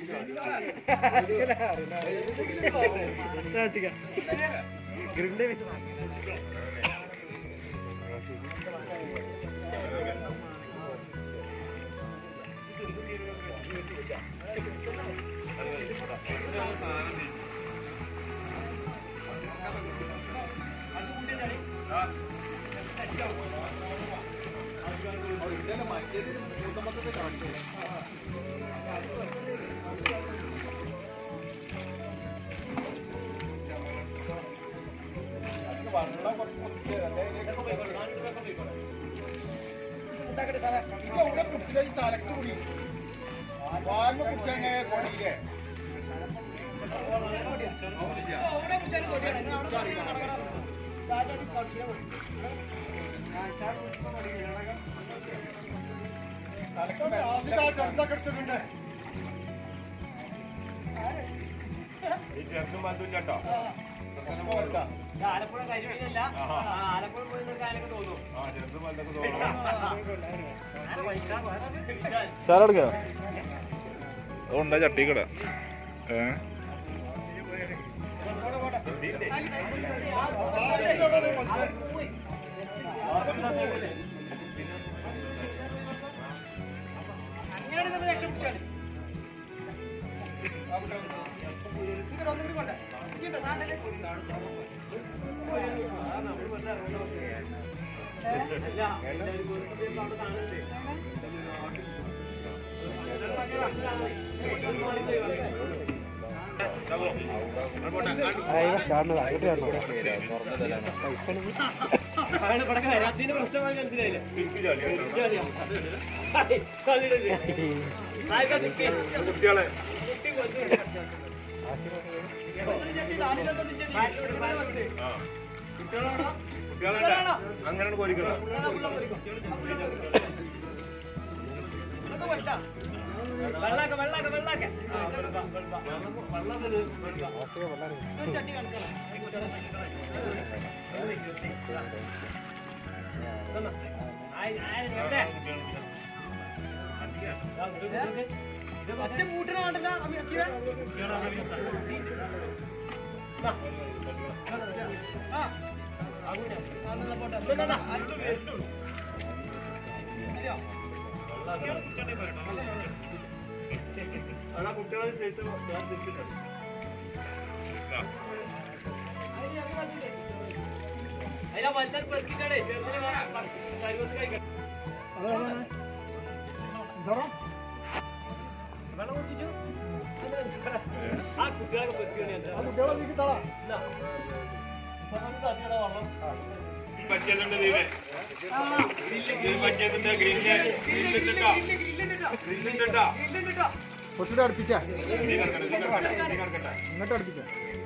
ആലപ്പുഴ കരിമീനല്ല ആലപ്പുഴ പോയി നിൽക്കാനൊക്കെ തോന്നും സാറെടുക്കാം അതുകൊണ്ടാ ചട്ടിക്കട ഏ അങ്ങനെയാണ് നമ്മൾ രക്ഷപ്പെട്ടാണ് ഇവിടെ വരാത്തതിന്റെ പ്രശ്നമായി മനസ്സിലായില്ലേ കുട്ടികളെ അങ്ങനെ കോരിക്കണം വെള്ളാക്ക വെള്ളാക്ക വെള്ളാക്ക ഒറ്റ കൂട്ടിനാണ്ടല്ല കുട്ടികളെ സൈസ് ഞാൻ നിൽക്കുന്നുണ്ട് അതിലാ വലുതാൻ പെറുക്കിട്ടാണേ ചെറുതിന് പരുവത്ത് കഴിക്കണം വെള്ളം കുടിച്ചു ആ കുട്ടികളൊക്കെ പെറുക്കിയാണ് പറ്റിയതുണ്ട് ദീപേ ഗ്രില്ല് പറ്റിയതുണ്ട് ഗ്രില്ല് ഗ്രില്ലിട്ടാ ഗ്രില്ലിട്ടാ കുറച്ചുകൂടെ അടുപ്പിച്ചാ നീ കറക്കട്ടെ നീ കറക്കട്ടെ നീ കറക്കട്ടെ ഇങ്ങോട്ട് അടുപ്പിച്ചാ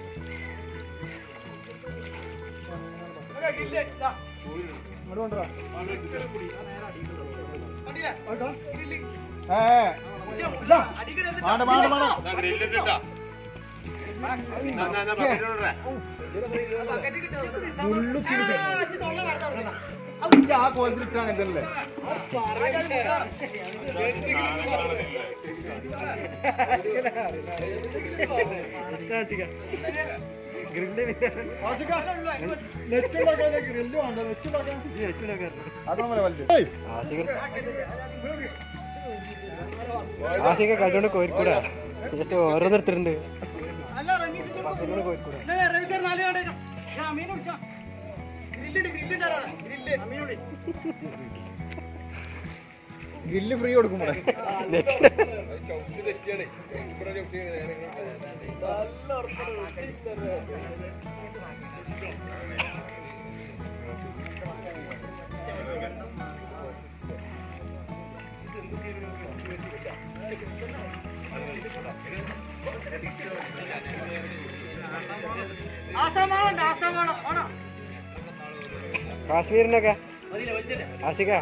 ഇങ്ങോട്ട് കൊണ്ടുവാ ഏ മാണ്ട മാണ്ട മാണ്ട ഗ്രില്ലിട്ടാ ആ കോലത്തിലിട്ട് അങ്ങനെ തന്നെ നെറ്റ് ഉണ്ടാക്കാൻ ഗ്രില്ല് വേണ്ട നെറ്റ് ഉണ്ടാക്കാൻ അതാണ് വലുത് ആശയൊക്കെ കണ്ടോണ്ട് കോരിക്കൂടാ ഓരോന്നെടുത്തിട്ടുണ്ട് കോരിക്കൂടാ ഗ്രില്ല് ഫ്രീ കൊടുക്കും ഇവിടെ ആസാമാണോ ആസാമാണോ ആണോ കാശ്മീരിനൊക്കെ മതിയില്ല വലിച്ചല്ലേ ആശിക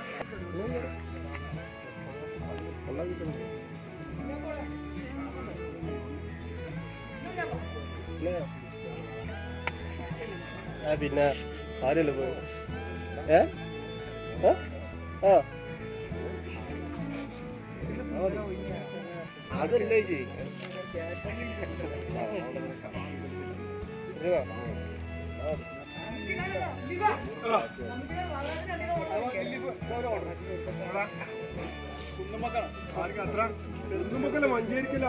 ആ പിന്നെ ആരല്ലേ പോയി ഏ ആ ആ അതല്ലേ ചേച്ചി ചെറുതുമക്കല്ല മഞ്ചേരിക്കല്ല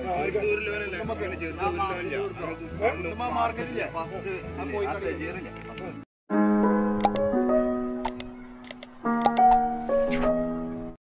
മാർക്കറ്റില്ല ഫസ്റ്റ് ആ സജീറില്ല